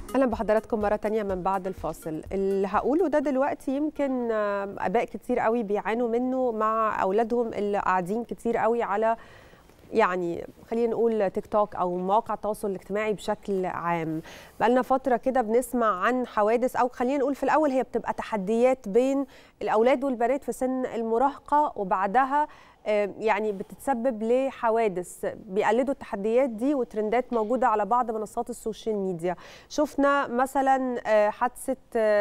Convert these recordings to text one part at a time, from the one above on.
اهلا بحضراتكم مره تانية من بعد الفاصل اللي هقوله ده دلوقتي يمكن اباء كتير قوي بيعانوا منه مع اولادهم اللي قاعدين كتير قوي على يعني خلينا نقول تيك توك او مواقع التواصل الاجتماعي بشكل عام بقالنا فتره كده بنسمع عن حوادث او خلينا نقول في الاول هي بتبقى تحديات بين الاولاد والبنات في سن المراهقه وبعدها يعني بتتسبب لحوادث بيقلدوا التحديات دي وترندات موجوده على بعض منصات السوشيال ميديا شفنا مثلا حادثه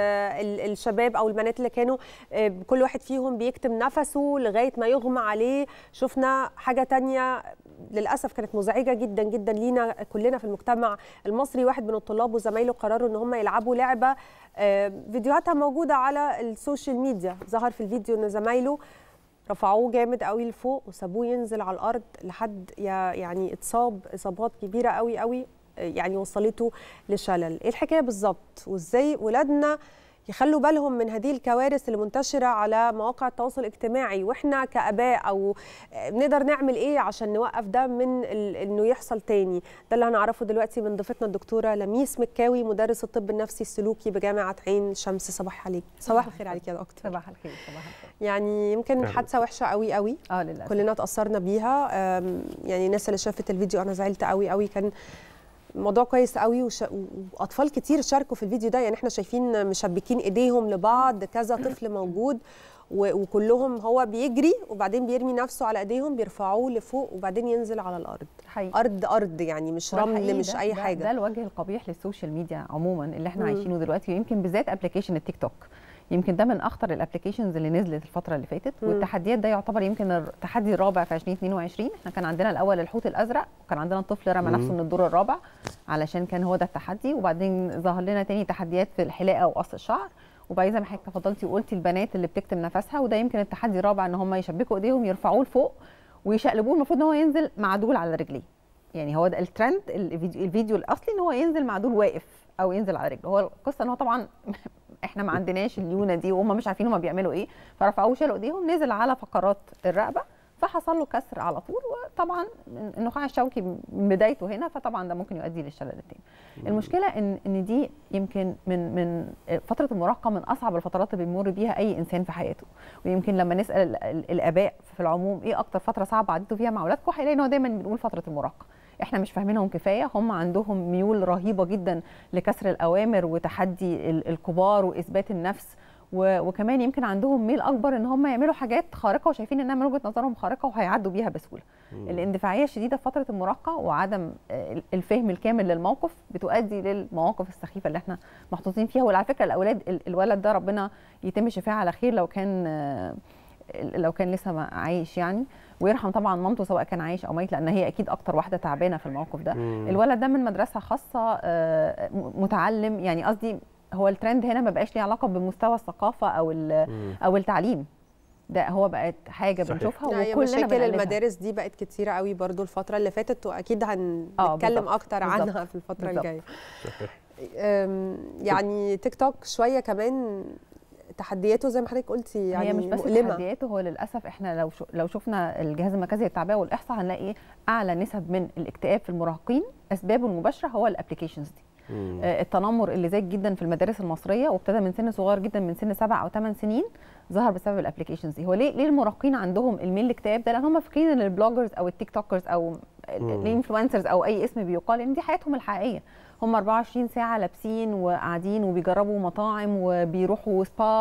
الشباب او البنات اللي كانوا كل واحد فيهم بيكتم نفسه لغايه ما يغمى عليه شفنا حاجه تانية للاسف كانت مزعجه جدا جدا لينا كلنا في المجتمع المصري واحد من الطلاب وزمايله قرروا ان هم يلعبوا لعبه فيديوهاتها موجوده على السوشيال ميديا ظهر في الفيديو ان زمايله رفعوه جامد قوي لفوق وسابوه ينزل على الارض لحد يعني اتصاب اصابات كبيره قوي قوي يعني وصلته لشلل ايه الحكايه بالظبط وازاي ولادنا يخلوا بالهم من هذه الكوارث اللي منتشره على مواقع التواصل الاجتماعي واحنا كاباء او نقدر نعمل ايه عشان نوقف ده من انه يحصل تاني ده اللي هنعرفه دلوقتي من ضيفتنا الدكتوره لميس مكاوي مدرس الطب النفسي السلوكي بجامعه عين شمس صباح عليك صباح الخير عليك يا دكتور صباح الخير صباح الخير يعني يمكن حادثه وحشه قوي قوي اه للاسف كلنا اتاثرنا بيها يعني الناس اللي شافت الفيديو انا زعلت قوي قوي كان موضوع كويس قوي وش... واطفال كتير شاركوا في الفيديو ده يعني احنا شايفين مشبكين ايديهم لبعض كذا طفل موجود و... وكلهم هو بيجري وبعدين بيرمي نفسه على ايديهم بيرفعوه لفوق وبعدين ينزل على الارض حقيقي. ارض ارض يعني مش رمل مش ده اي ده حاجه ده الوجه القبيح للسوشيال ميديا عموما اللي احنا مم. عايشينه دلوقتي ويمكن بالذات ابلكيشن التيك توك يمكن ده من اخطر الابلكيشنز اللي نزلت الفتره اللي فاتت مم. والتحديات ده يعتبر يمكن التحدي الرابع في 2022 احنا كان عندنا الاول الحوت الازرق وكان عندنا طفل رمى مم. نفسه من الدور الرابع علشان كان هو ده التحدي وبعدين ظهر لنا تاني تحديات في الحلاقه وقص الشعر وبعدين زي ما حضرتك تفضلتي وقلتي البنات اللي بتكتم نفسها وده يمكن التحدي الرابع ان هم يشبكوا ايديهم يرفعوه لفوق ويشقلبوه المفروض ان هو ينزل معدول على رجليه يعني هو ده الترند الفيديو, الفيديو الاصلي ان هو ينزل معدول واقف او ينزل على رجله هو القصه ان هو طبعا احنا ما عندناش الليونه دي وهم مش عارفين هم بيعملوا ايه فرفعوه شالوا ايديهم نزل على فقرات الرقبه فحصل له كسر على طول وطبعا النخاع الشوكي من بدايته هنا فطبعا ده ممكن يؤدي للشلل التاني المشكله ان ان دي يمكن من من فتره المراهقه من اصعب الفترات اللي بيمر بيها اي انسان في حياته ويمكن لما نسال ال- ال- الاباء في العموم ايه اكتر فتره صعبه عديتوا فيها مع اولادكم هيلاقي ان هو دايما بنقول فتره المراهقه احنا مش فاهمينهم كفايه هم عندهم ميول رهيبه جدا لكسر الاوامر وتحدي ال- الكبار واثبات النفس و- وكمان يمكن عندهم ميل اكبر ان هم يعملوا حاجات خارقه وشايفين انها من وجهه نظرهم خارقه وهيعدوا بيها بسهوله الاندفاعيه الشديده في فتره المراهقه وعدم آه، الفهم الكامل للموقف بتؤدي للمواقف السخيفه اللي احنا محطوطين فيها وعلى فكره الاولاد ال- الولد ده ربنا يتم شفاه على خير لو كان آه، لو كان لسه ما- عايش يعني ويرحم طبعا مامته سواء كان عايش او ميت لان هي اكيد اكتر واحده تعبانه في الموقف ده مم. الولد ده من مدرسه خاصه آه، م- متعلم يعني قصدي هو الترند هنا ما بقاش ليه علاقه بمستوى الثقافه او ال- مم. او التعليم ده هو بقت حاجه صحيح. بنشوفها لا، هي وكلنا مشاكل بنقلدها. المدارس دي بقت كتيره قوي برضو الفتره اللي فاتت واكيد آه، هنتكلم بالظبط، اكتر بالظبط، عنها في الفتره بالظبط. الجايه صحيح أم، يعني تيك توك شويه كمان تحدياته زي ما حضرتك قلتي يعني هي مش بس مؤلمة. تحدياته هو للاسف احنا لو شو لو شفنا الجهاز المركزي للتعبئه والاحصاء هنلاقي اعلى نسب من الاكتئاب في المراهقين اسبابه المباشره هو الابلكيشنز دي مم. آه، التنمر اللي زاد جدا في المدارس المصريه وابتدى من سن صغير جدا من سن سبع او ثمان سنين ظهر بسبب الابلكيشنز دي هو ليه ليه المراهقين عندهم الميل الاكتئاب ده لان هم فاكرين ان البلوجرز او التيك توكرز او مم. الانفلونسرز او اي اسم بيقال ان دي حياتهم الحقيقيه هم 24 ساعه لابسين وقاعدين وبيجربوا مطاعم وبيروحوا سبا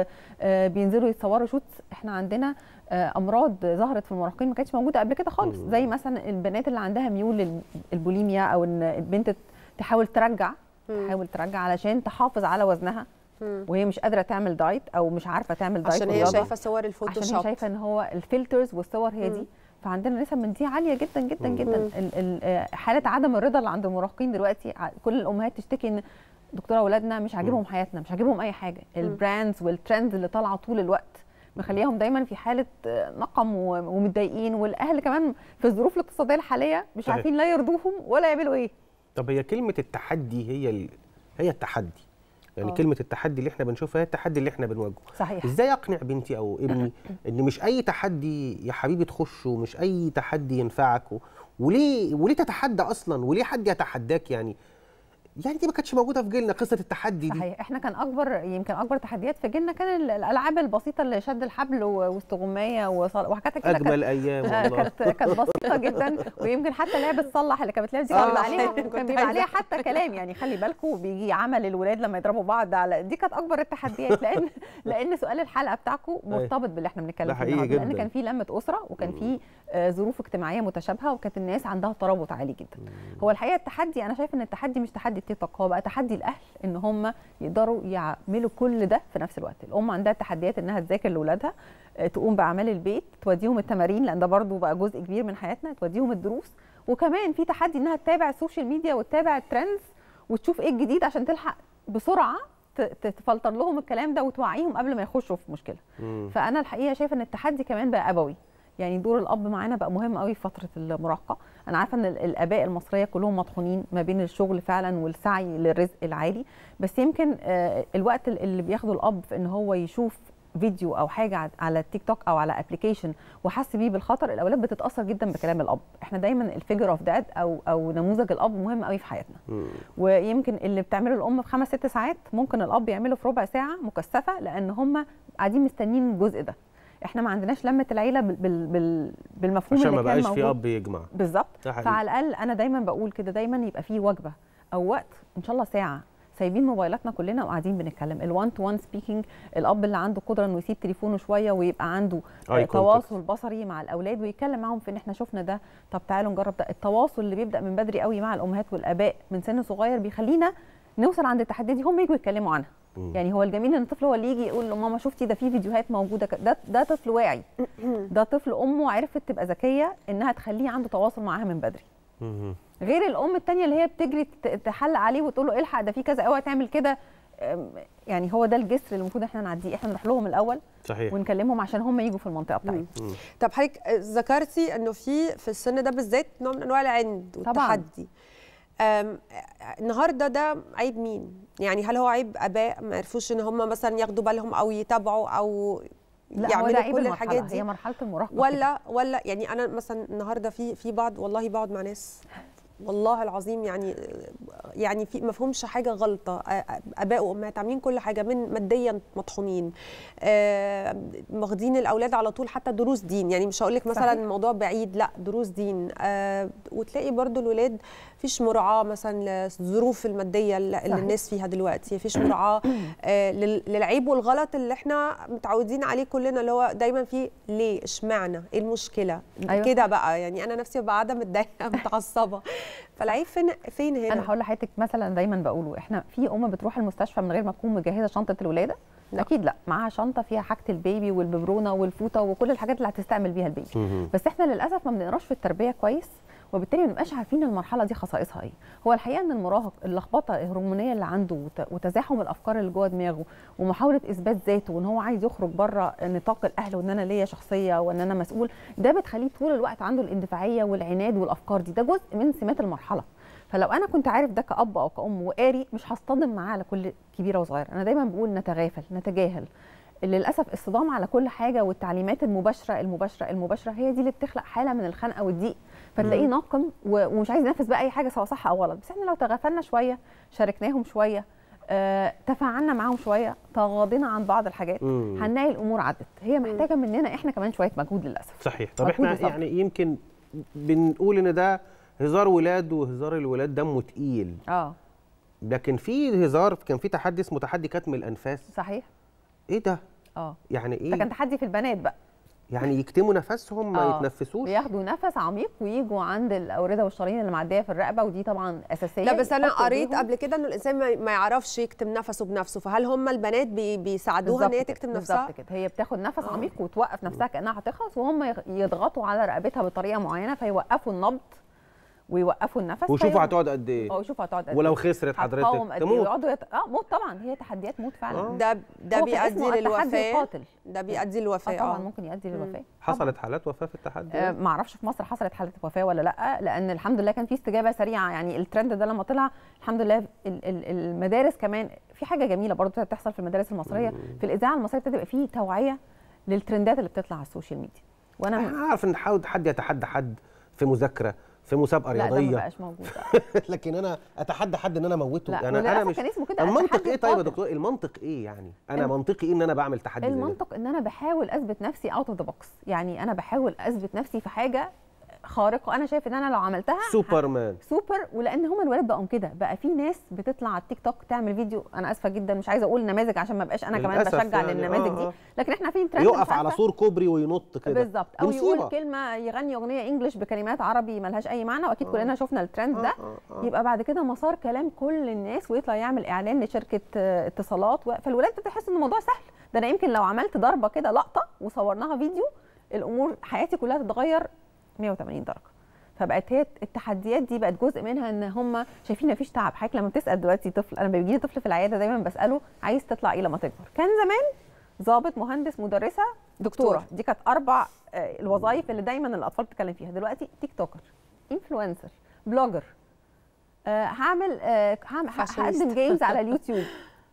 وبينزلوا يتصوروا شوتس احنا عندنا آه، امراض ظهرت في المراهقين ما كانتش موجوده قبل كده خالص مم. زي مثلا البنات اللي عندها ميول للبوليميا او ان البنت تحاول ترجع مم. تحاول ترجع علشان تحافظ على وزنها مم. وهي مش قادره تعمل دايت او مش عارفه تعمل دايت عشان هي ورياضة. شايفه صور عشان الفوتوشوب هي شايفه ان هو الفلترز والصور هي مم. دي فعندنا نسب من دي عاليه جدا جدا مم. جدا ال- ال- آه، حاله عدم الرضا اللي عند المراهقين دلوقتي ع- كل الامهات تشتكي ان دكتوره اولادنا مش عاجبهم حياتنا مش عاجبهم اي حاجه البراندز والترندز اللي طالعه طول الوقت مخليهم دايما في حاله آه، نقم و- ومتضايقين والاهل كمان في الظروف الاقتصاديه الحاليه مش صحيح. عارفين لا يرضوهم ولا يعملوا ايه طب هي كلمه التحدي هي ال... هي التحدي يعني آه. كلمه التحدي اللي احنا بنشوفها هي التحدي اللي احنا بنواجهه صحيح ازاي اقنع بنتي او ابني ان مش اي تحدي يا حبيبي تخشه ومش اي تحدي ينفعك و... وليه وليه تتحدى اصلا وليه حد يتحداك يعني يعني دي ما كانتش موجوده في جيلنا قصه التحدي دي صحيح احنا كان اكبر يمكن اكبر تحديات في جيلنا كان ال- الالعاب البسيطه اللي شد الحبل و- واستغمايه وصل- وحاجات كده كانت- اجمل ايام آه، والله كانت كانت بسيطه جدا ويمكن حتى لعبه صلح اللي كانت بتلعب دي آه، كان بيبقى عليها كنت كان بيبقى عايزة- عليها حتى كلام يعني خلي بالكم بيجي عمل الولاد لما يضربوا بعض على دي كانت اكبر التحديات لان لان سؤال الحلقه بتاعكم مرتبط باللي احنا ده بنتكلم فيه حقيقي النهارده لان جداً. كان في لمه اسره وكان في آه، ظروف اجتماعيه متشابهه وكانت الناس عندها ترابط عالي جدا هو الحقيقه التحدي انا شايف ان التحدي مش تحدي التيك توك هو بقى تحدي الاهل ان هم يقدروا يعملوا كل ده في نفس الوقت الام عندها تحديات انها تذاكر لاولادها آه، تقوم باعمال البيت توديهم التمارين لان ده برضو بقى جزء كبير من حياتنا توديهم الدروس وكمان في تحدي انها تتابع السوشيال ميديا وتتابع الترندز وتشوف ايه الجديد عشان تلحق بسرعه ت- ت- تفلتر لهم الكلام ده وتوعيهم قبل ما يخشوا في مشكله مم. فانا الحقيقه شايفه ان التحدي كمان بقى ابوي يعني دور الاب معانا بقى مهم قوي في فتره المراهقه انا عارفه ان ال- الاباء المصريه كلهم مطحونين ما بين الشغل فعلا والسعي للرزق العالي بس يمكن آه، الوقت ال- اللي بياخده الاب في ان هو يشوف فيديو او حاجه ع- على التيك توك او على ابلكيشن وحس بيه بالخطر الاولاد بتتاثر جدا بكلام الاب احنا دايما الفيجر اوف داد او او نموذج الاب مهم قوي في حياتنا مم. ويمكن اللي بتعمله الام في خمس ست ساعات ممكن الاب يعمله في ربع ساعه مكثفه لان هم قاعدين مستنيين الجزء ده احنا ما عندناش لمه العيله بال بال بال بالمفهوم عشان ما اللي كان بقاش في موجود اب يجمع بالظبط ده حقيقي. فعلى الاقل انا دايما بقول كده دايما يبقى في وجبه او وقت ان شاء الله ساعه سايبين موبايلاتنا كلنا وقاعدين بنتكلم الوان تو وان سبيكينج الاب اللي عنده قدره انه يسيب تليفونه شويه ويبقى عنده Eye آه، contact. تواصل بصري مع الاولاد ويتكلم معاهم في ان احنا شفنا ده طب تعالوا نجرب ده التواصل اللي بيبدا من بدري قوي مع الامهات والاباء من سن صغير بيخلينا نوصل عند التحديات دي هم يجوا يتكلموا عنها مم. يعني هو الجميل ان الطفل هو اللي يجي يقول لماما شفتي ده في فيديوهات موجوده ك- ده ده طفل واعي ده طفل امه عرفت تبقى ذكيه انها تخليه عنده تواصل معاها من بدري مم. غير الام التانية اللي هي بتجري ت- تحلق عليه وتقول له الحق ده في كذا اوعى تعمل كده أم، يعني هو ده الجسر اللي المفروض احنا نعديه احنا نروح لهم الاول صحيح ونكلمهم عشان هم يجوا في المنطقه بتاعتنا مم. طب حضرتك ذكرتي انه في في السن ده بالذات نوع من انواع العند طبعاً. والتحدي أم، النهارده ده عيب مين؟ يعني هل هو عيب اباء ما عرفوش ان هم مثلا ياخدوا بالهم او يتابعوا او لا هو ده يعملوا عيب كل المرحلة. الحاجات دي هي مرحله المراهقه كده. ولا ولا يعني انا مثلا النهارده في في بعض والله بقعد مع ناس والله العظيم يعني يعني في ما فيهمش حاجه غلطه اباء وامهات عاملين كل حاجه من ماديا مطحونين آه، واخدين الاولاد على طول حتى دروس دين يعني مش هقول لك مثلا صحيح. الموضوع بعيد لا دروس دين آه، وتلاقي برضو الولاد فيش مراعاه مثلا للظروف الماديه اللي اللي صحيح. الناس فيها دلوقتي فيش مراعاه آه، لل- للعيب والغلط اللي احنا متعودين عليه كلنا اللي هو دايما في ليه اشمعنى ايه المشكله أيوة. كده بقى يعني انا نفسي ببقى قاعده متضايقه متعصبه فالعيب فين فين هنا انا هقول لحضرتك مثلا دايما بقوله احنا في ام بتروح المستشفى من غير ما تكون مجهزه شنطه الولاده لا. اكيد لا معاها شنطه فيها حاجه البيبي والببرونه والفوطه وكل الحاجات اللي هتستعمل بيها البيبي مم. بس احنا للاسف ما بنقراش في التربيه كويس وبالتالي ما بنبقاش عارفين المرحله دي خصائصها ايه هو الحقيقه ان المراهق اللخبطه الهرمونيه اللي عنده وت- وتزاحم الافكار اللي جوه دماغه ومحاوله اثبات ذاته وان هو عايز يخرج بره نطاق الاهل وان انا ليا شخصيه وان انا مسؤول ده بتخليه طول الوقت عنده الاندفاعيه والعناد والافكار دي ده جزء من سمات المرحله فلو انا كنت عارف ده كاب او كام وقاري مش هصطدم معاه على كل كبيره وصغيره انا دايما بقول نتغافل نتجاهل للاسف الصدام على كل حاجه والتعليمات المباشره المباشره المباشره هي دي اللي بتخلق حاله من الخنقه والضيق فتلاقيه ناقم و- ومش عايز ينفذ بقى اي حاجه سواء صح او غلط بس احنا لو تغافلنا شويه شاركناهم شويه آه، تفاعلنا معاهم شويه تغاضينا عن بعض الحاجات مم. هنلاقي الامور عدت هي محتاجه مننا احنا كمان شويه مجهود للاسف صحيح طب مجهود احنا وصبر. يعني يمكن بنقول ان ده هزار ولاد وهزار الولاد دمه تقيل اه لكن في هزار كان في تحدي اسمه تحدي كتم الانفاس صحيح ايه ده اه يعني ده كان ايه تحدي في البنات بقى يعني يكتموا نفسهم ما آه. يتنفسوش بياخدوا نفس عميق ويجوا عند الاورده والشرايين اللي معديه في الرقبه ودي طبعا اساسيه لا بس انا يحطوا قريت إيديهم. قبل كده انه الانسان ما- ما يعرفش يكتم نفسه بنفسه فهل هم البنات بي بيساعدوها ان هي بالظبط تكتم كده، نفسها بالظبط كده هي بتاخد نفس عميق وتوقف نفسها كانها هتخلص وهم يغ- يضغطوا على رقبتها بطريقه معينه فيوقفوا النبض ويوقفوا النفس وشوفوا فيغ- هتقعد قد ايه اه يشوفوا هتقعد قد ولو إيه. خسرت هتقاوم حضرتك قد إيه تموت ويقعدوا يت... اه موت طبعا هي تحديات موت فعلا آه. ده ده هو كان اسمه بيؤدي التحدي للوفاه القاتل ده بيؤدي اه للوفاه طبعا اه ممكن يؤدي للوفاه حصلت حالات وفاه في التحدي آه، ده؟ ما اعرفش في مصر حصلت حاله وفاه ولا لا لان الحمد لله كان في استجابه سريعه يعني الترند ده لما طلع الحمد لله ال- ال- المدارس كمان في حاجه جميله برضو بتحصل في المدارس المصريه في الاذاعه المصريه بتبقى في توعيه للترندات اللي بتطلع على السوشيال ميديا وانا احنا عارف ان حد حد يتحدى حد في مذاكره في مسابقه لا ده ما رياضيه بقاش موجود لكن انا اتحدى حد ان انا اموته لا يعني انا وللأسف مش كان اسمه كده المنطق التحدي ايه طيب يا القاتل. دكتور المنطق ايه يعني انا الم- منطقي ايه ان انا بعمل تحدي زي ده؟ المنطق ان انا بحاول اثبت نفسي اوت اوف ذا بوكس يعني انا بحاول اثبت نفسي في حاجه خارقه انا شايف ان انا لو عملتها سوبرمان سوبر ولان هم الولاد بقوا كده بقى في ناس بتطلع على التيك توك تعمل فيديو انا اسفه جدا مش عايزه اقول نماذج عشان ما بقاش انا كمان للأسف بشجع يعني، للنماذج آه، دي آه. لكن احنا عارفين ترند يقف مش على عارفة- سور كوبري وينط كده بالظبط دي او مصيبة. يقول كلمه يغني اغنيه انجلش بكلمات عربي ملهاش اي معنى واكيد كلنا شفنا الترند ده آه، آه. يبقى بعد كده مسار كلام كل الناس ويطلع يعمل اعلان لشركه آه، اتصالات و- فالولاد بتحس ان الموضوع سهل ده انا يمكن لو عملت ضربه كده لقطه وصورناها فيديو الامور حياتي كلها تتغير 180 درجه فبقت هي التحديات دي بقت جزء منها ان هم شايفين مفيش تعب حضرتك لما بتسال دلوقتي طفل انا بيجي لي طفل في العياده دايما بساله عايز تطلع ايه لما تكبر كان زمان ضابط مهندس مدرسه دكتوره دكتور. دي كانت اربع آه، الوظائف اللي دايما الاطفال بتتكلم فيها دلوقتي تيك توكر انفلونسر بلوجر آه، هعمل آه، هعمل- فاشينيست. هقدم جيمز على اليوتيوب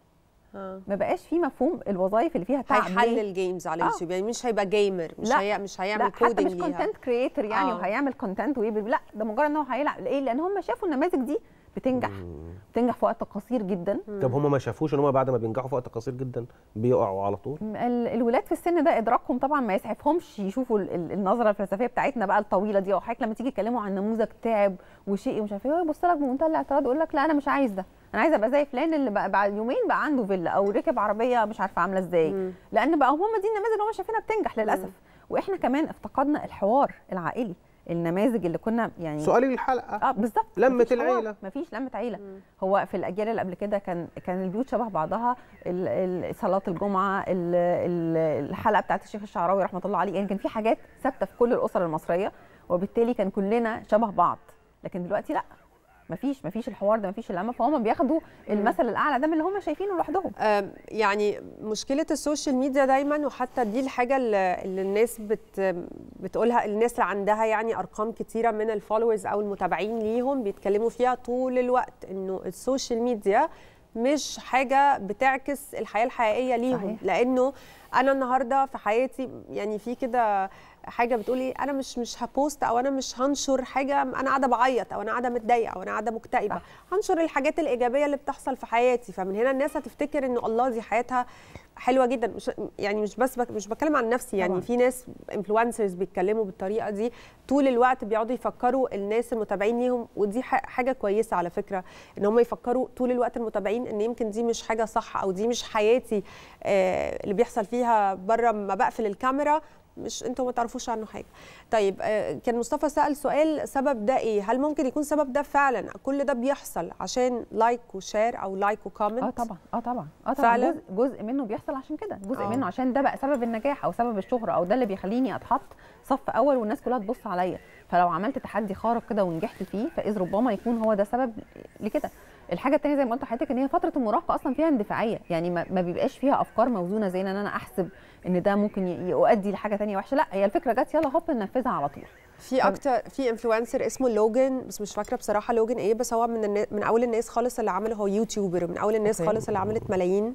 آه. ما بقاش في مفهوم الوظائف اللي فيها تعب ليه؟ هيحلل جيمز على آه. اليوتيوب يعني مش هيبقى جيمر مش لا. هي مش لا هيعمل حتى كودنج مش ليها كونتنت كريتور يعني آه. وهيعمل كونتنت ويبقى لا ده مجرد ان هو هيلعب ليه لان هم شافوا النماذج دي بتنجح بتنجح في وقت قصير جدا طب هم ما شافوش ان هم بعد ما بينجحوا في وقت قصير جدا بيقعوا على طول ال- الولاد في السن ده ادراكهم طبعا ما يسعفهمش يشوفوا ال- ال- النظره الفلسفيه بتاعتنا بقى الطويله دي او حضرتك لما تيجي تكلموا عن نموذج تعب وشيء ومش عارف ايه هو يبص لك بمنتهى الاعتراض يقول لك لا انا مش عايز ده انا عايز ابقى زي فلان اللي بقى بعد يومين بقى عنده فيلا او ركب عربيه مش عارفه عامله ازاي مم. لان بقى هم دي النماذج اللي هم شايفينها بتنجح للاسف واحنا كمان افتقدنا الحوار العائلي النماذج اللي كنا يعني سؤالي للحلقه اه بالظبط لمة مفيش حوار، العيلة. مفيش لمة عيلة هو في الأجيال اللي قبل كده كان كان البيوت شبه بعضها ال- ال- صلاة الجمعة ال- ال- الحلقة بتاعت الشيخ الشعراوي رحمة الله عليه يعني كان في حاجات ثابتة في كل الأسر المصرية وبالتالي كان كلنا شبه بعض لكن دلوقتي لا مفيش مفيش الحوار ده مفيش اللمة فهم بياخدوا المثل الأعلى ده من اللي هم شايفينه لوحدهم آم، يعني مشكلة السوشيال ميديا دايما وحتى دي الحاجة اللي اللي الناس بت بتقولها الناس اللي عندها يعني أرقام كتيرة من الفولورز أو المتابعين ليهم بيتكلموا فيها طول الوقت إنه السوشيال ميديا مش حاجة بتعكس الحياة الحقيقية ليهم صحيح. لأنه أنا النهاردة في حياتي يعني في كده حاجه بتقولي انا مش مش هبوست او انا مش هنشر حاجه انا قاعده بعيط او انا قاعده متضايقه او انا قاعده مكتئبه صح. هنشر الحاجات الايجابيه اللي بتحصل في حياتي فمن هنا الناس هتفتكر انه الله دي حياتها حلوه جدا مش يعني مش بس بك مش بتكلم عن نفسي يعني طبعاً. في ناس انفلونسرز بيتكلموا بالطريقه دي طول الوقت بيقعدوا يفكروا الناس المتابعين ليهم ودي ح- حاجه كويسه على فكره ان هم يفكروا طول الوقت المتابعين ان يمكن دي مش حاجه صح او دي مش حياتي آه، اللي بيحصل فيها بره ما بقفل الكاميرا مش انتوا ما تعرفوش عنه حاجه طيب آه، كان مصطفى سأل سؤال سبب ده ايه هل ممكن يكون سبب ده فعلا كل ده بيحصل عشان لايك وشير او لايك وكومنت اه طبعا اه طبعا اه طبعا فعلاً؟ جزء, جزء منه بيحصل عشان كده جزء آه. منه عشان ده بقى سبب النجاح او سبب الشهره او ده اللي بيخليني اتحط صف اول والناس كلها تبص عليا فلو عملت تحدي خارق كده ونجحت فيه فاذ ربما يكون هو ده سبب لكده الحاجه الثانيه زي ما قلت لحضرتك ان هي فتره المراهقه اصلا فيها اندفاعيه يعني ما, ما بيبقاش فيها افكار موزونه زي ان انا احسب ان ده ممكن ي- يؤدي لحاجه تانية وحشه لا هي الفكره جت يلا هوب ننفذها على طول في اكتر في انفلونسر اسمه لوجن بس مش فاكره بصراحه لوجن ايه بس هو من النا- من اول الناس خالص اللي عمله هو يوتيوبر من اول الناس أوكي. خالص اللي عملت ملايين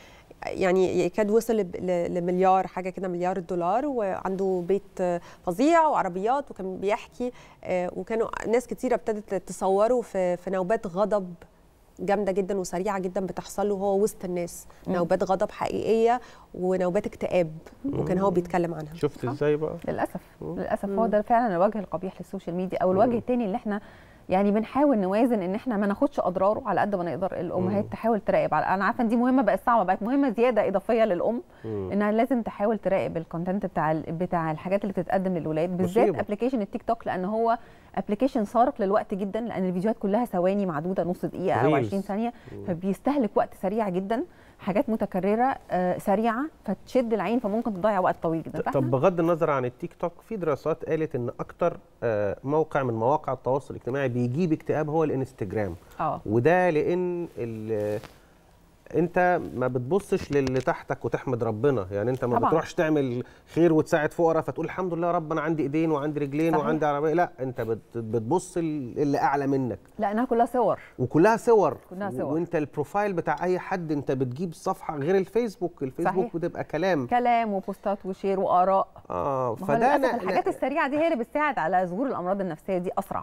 يعني يكاد وصل لب- ل- لمليار حاجه كده مليار دولار وعنده بيت آه، فظيع وعربيات وكان بيحكي آه، وكانوا ناس كتيره ابتدت تصوره في في نوبات غضب جامده جدا وسريعه جدا بتحصل له وهو وسط الناس مم. نوبات غضب حقيقيه ونوبات اكتئاب وكان هو بيتكلم عنها شفت صح. ازاي بقى للاسف مم. للاسف مم. هو ده فعلا الوجه القبيح للسوشيال ميديا او الوجه الثاني اللي احنا يعني بنحاول نوازن ان احنا ما ناخدش اضراره على قد ما نقدر الامهات مم. تحاول تراقب على انا عارفه ان دي مهمه بقت صعبه بقت مهمه زياده اضافيه للام مم. انها لازم تحاول تراقب الكونتنت بتاع ال- بتاع الحاجات اللي بتتقدم للولاد بالذات مصيبة. ابلكيشن التيك توك لان هو ابلكيشن سارق للوقت جدا لان الفيديوهات كلها ثواني معدوده نص دقيقه او ريلز. 20 ثانيه فبيستهلك وقت سريع جدا حاجات متكرره آه، سريعه فتشد العين فممكن تضيع وقت طويل جدا طب فإحنا- بغض النظر عن التيك توك في دراسات قالت ان اكتر آه، موقع من مواقع التواصل الاجتماعي بيجيب اكتئاب هو الانستجرام اه وده لان ال- انت ما بتبصش للي تحتك وتحمد ربنا يعني انت ما طبعاً. بتروحش تعمل خير وتساعد فقراء فتقول الحمد لله يا رب انا عندي ايدين وعندي رجلين صحيح. وعندي عربيه لا انت بت- بتبص ال- اللي اعلى منك لانها كلها صور وكلها صور كلها صور. وانت البروفايل بتاع اي حد انت بتجيب صفحه غير الفيسبوك الفيسبوك صحيح. بتبقى كلام كلام وبوستات وشير واراء اه ما هو فده للاسف أنا- الحاجات السريعه دي هي اللي بتساعد على ظهور الامراض النفسيه دي اسرع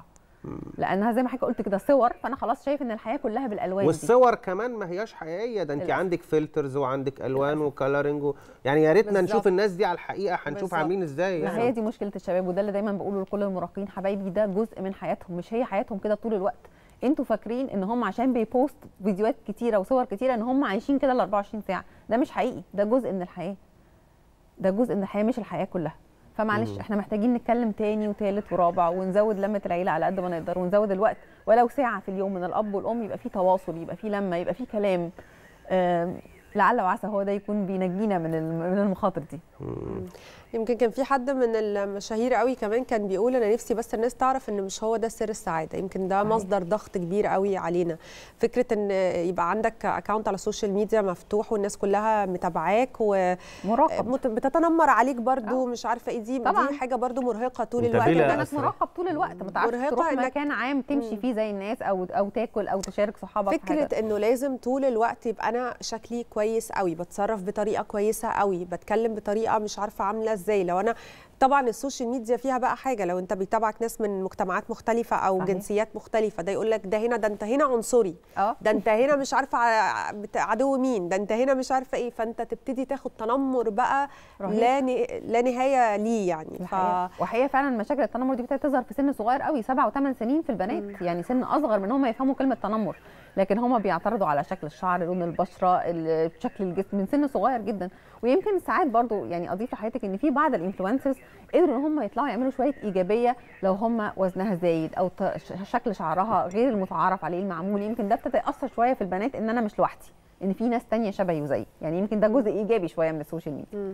لانها زي ما حضرتك قلت كده صور فانا خلاص شايف ان الحياه كلها بالالوان دي والصور كمان ما هياش حقيقيه ده انت للأسف. عندك فلترز وعندك الوان وكالرنج و... يعني يا ريتنا بالظبط. نشوف الناس دي على الحقيقه هنشوف بالظبط. عاملين ازاي ما يعني. هي دي مشكله الشباب وده اللي دايما بقوله لكل المراهقين حبايبي ده جزء من حياتهم مش هي حياتهم كده طول الوقت انتوا فاكرين ان هم عشان بيبوست فيديوهات كتيره وصور كتيره ان هم عايشين كده ال 24 ساعه ده مش حقيقي ده جزء من الحياه ده جزء من الحياه مش الحياه كلها فمعلش مم. احنا محتاجين نتكلم تاني وتالت ورابع ونزود لمه العيله على قد ما نقدر ونزود الوقت ولو ساعه في اليوم من الاب والام يبقى في تواصل يبقى في لمه يبقى في كلام آم، لعل وعسى هو ده يكون بينجينا من الم- من المخاطر دي مم. يمكن كان في حد من المشاهير قوي كمان كان بيقول انا نفسي بس الناس تعرف ان مش هو ده سر السعاده يمكن ده صحيح. مصدر ضغط كبير قوي علينا فكره ان يبقى عندك اكونت على السوشيال ميديا مفتوح والناس كلها متابعاك مراقب وبتتنمر عليك برضو آه. مش عارفه ايه دي طبعا. دي حاجه برضو مرهقه طول انت الوقت بلا انك أسرع. مراقب طول الوقت ما تعرفش مرهقة تروح إنك- مكان عام تمشي مم. فيه زي الناس او او تاكل او تشارك صحابك في حاجة. فكره انه لازم طول الوقت يبقى انا شكلي كويس قوي بتصرف بطريقه كويسه قوي بتكلم بطريقه مش عارفه عامله ازاي لو انا طبعا السوشيال ميديا فيها بقى حاجه لو انت بيتابعك ناس من مجتمعات مختلفه او صحيح. جنسيات مختلفه ده يقول لك ده هنا ده انت هنا عنصري اه ده انت هنا مش عارفه ع- بت- عدو مين ده انت هنا مش عارفه ايه فانت تبتدي تاخد تنمر بقى رهيب. لا ن- لا نهايه ليه يعني ف... الحقيقة. وحقيقة فعلا مشاكل التنمر دي ابتدت تظهر في سن صغير قوي سبع وثمان سنين في البنات يعني سن اصغر من هم يفهموا كلمه تنمر لكن هم بيعترضوا على شكل الشعر لون البشره ال- شكل الجسم من سن صغير جدا ويمكن ساعات برضو يعني اضيف لحياتك ان في بعض الانفلونسرز قدروا ان هم يطلعوا يعملوا شويه ايجابيه لو هم وزنها زايد او ت- ش- شكل شعرها غير المتعارف عليه المعمول يمكن ده ابتدى ياثر شويه في البنات ان انا مش لوحدي ان في ناس تانية شبهي وزيي يعني يمكن ده جزء ايجابي شويه من السوشيال ميديا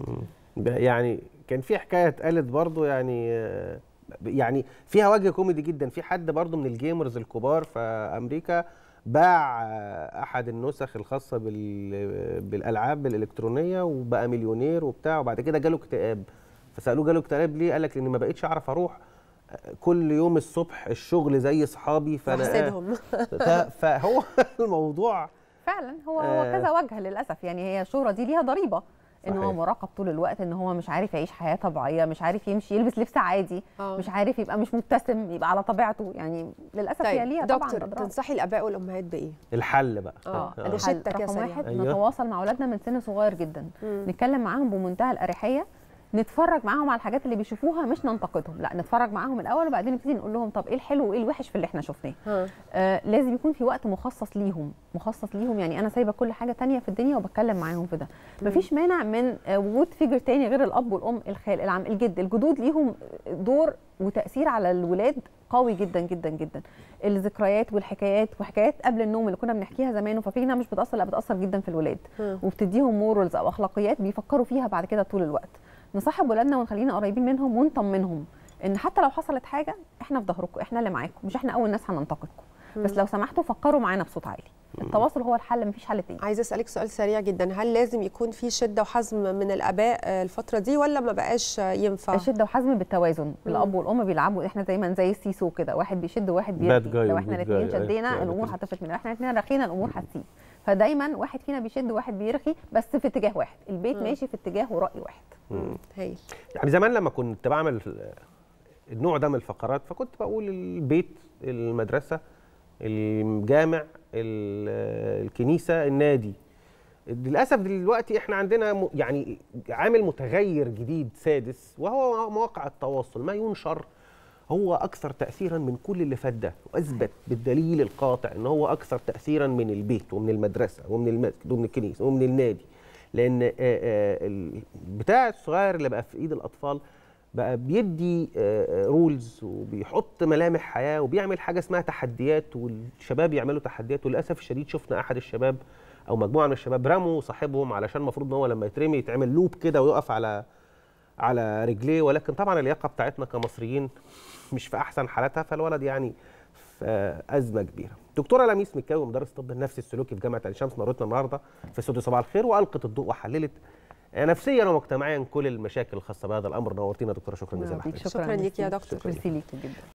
ده يعني كان في حكايه اتقالت برضو يعني آه، يعني فيها وجه كوميدي جدا في حد برضو من الجيمرز الكبار في امريكا باع آه، احد النسخ الخاصه بال- بالالعاب الالكترونيه وبقى مليونير وبتاع وبعد كده جاله اكتئاب فسالوه جاله اكتئاب ليه قال لك لاني ما بقتش اعرف اروح آه، كل يوم الصبح الشغل زي اصحابي فانا بحسدهم ف- فهو الموضوع فعلا هو هو آه. كذا وجه للاسف يعني هي الشهره دي ليها ضريبه ان هو صحيح. مراقب طول الوقت ان هو مش عارف يعيش حياه طبيعيه مش عارف يمشي يلبس لبس عادي آه. مش عارف يبقى مش مبتسم يبقى على طبيعته يعني للاسف هي طيب ليها طبعا دكتور اضرار تنصحي الاباء والامهات بايه الحل بقى آه. آه. ده شتى كده رقم سريع. واحد أيوة. نتواصل مع اولادنا من سن صغير جدا مم. نتكلم معاهم بمنتهى الاريحيه نتفرج معاهم على الحاجات اللي بيشوفوها مش ننتقدهم لا نتفرج معاهم الاول وبعدين نبتدي نقول لهم طب ايه الحلو وايه الوحش في اللي احنا شفناه ها. آه لازم يكون في وقت مخصص ليهم مخصص ليهم يعني انا سايبه كل حاجه تانية في الدنيا وبتكلم معاهم في ده مفيش مانع من آه، وجود فيجر تاني غير الاب والام الخال العم الجد الجدود ليهم دور وتاثير على الولاد قوي جدا جدا جدا الذكريات والحكايات وحكايات قبل النوم اللي كنا بنحكيها زمان وفاكرينها مش بتاثر لا بتاثر جدا في الولاد مم. وبتديهم مورالز او اخلاقيات بيفكروا فيها بعد كده طول الوقت نصاحب ولادنا ونخلينا قريبين منهم ونطمنهم ان حتى لو حصلت حاجه احنا في ظهركم احنا اللي معاكم مش احنا اول ناس هننتقدكم بس لو سمحتوا فكروا معانا بصوت عالي التواصل هو الحل مفيش حل تاني عايزه اسالك سؤال سريع جدا هل لازم يكون في شده وحزم من الاباء آه، الفتره دي ولا ما بقاش آه، ينفع شده وحزم بالتوازن الاب والام بيلعبوا احنا دايما زي السيسو كده واحد بيشد وواحد Bad بيرخي guy لو و احنا good الاثنين guy. شدينا أيوة الامور كده. هتفلت مننا احنا الاثنين رخينا الامور هتسيب فدايما واحد فينا بيشد وواحد بيرخي بس في اتجاه واحد البيت ماشي في اتجاه وراي واحد مم. هايل يعني زمان لما كنت بعمل النوع ده من الفقرات فكنت بقول البيت المدرسه الجامع ال- الكنيسه النادي للاسف دلوقتي احنا عندنا م- يعني عامل متغير جديد سادس وهو مواقع التواصل ما ينشر هو اكثر تاثيرا من كل اللي فات ده واثبت بالدليل القاطع ان هو اكثر تاثيرا من البيت ومن المدرسه ومن المسجد ومن الكنيسه ومن النادي لان آه، آه، البتاع الصغير اللي بقى في ايد الاطفال بقى بيدي رولز وبيحط ملامح حياه وبيعمل حاجه اسمها تحديات والشباب يعملوا تحديات وللاسف الشديد شفنا احد الشباب او مجموعه من الشباب رموا صاحبهم علشان المفروض ان هو لما يترمي يتعمل لوب كده ويقف على على رجليه ولكن طبعا اللياقه بتاعتنا كمصريين مش في احسن حالاتها فالولد يعني في ازمه كبيره. دكتوره لميس مكاوي مدرس طب النفسي السلوكي في جامعه عين شمس مرتنا النهارده في استوديو صباح الخير والقت الضوء وحللت نفسيا ومجتمعيا كل المشاكل الخاصه بهذا الامر نورتينا دكتوره شكرا جزيلا شكرا لحضرتك. شكراً ليك يا دكتور. ميرسي ليكي جدا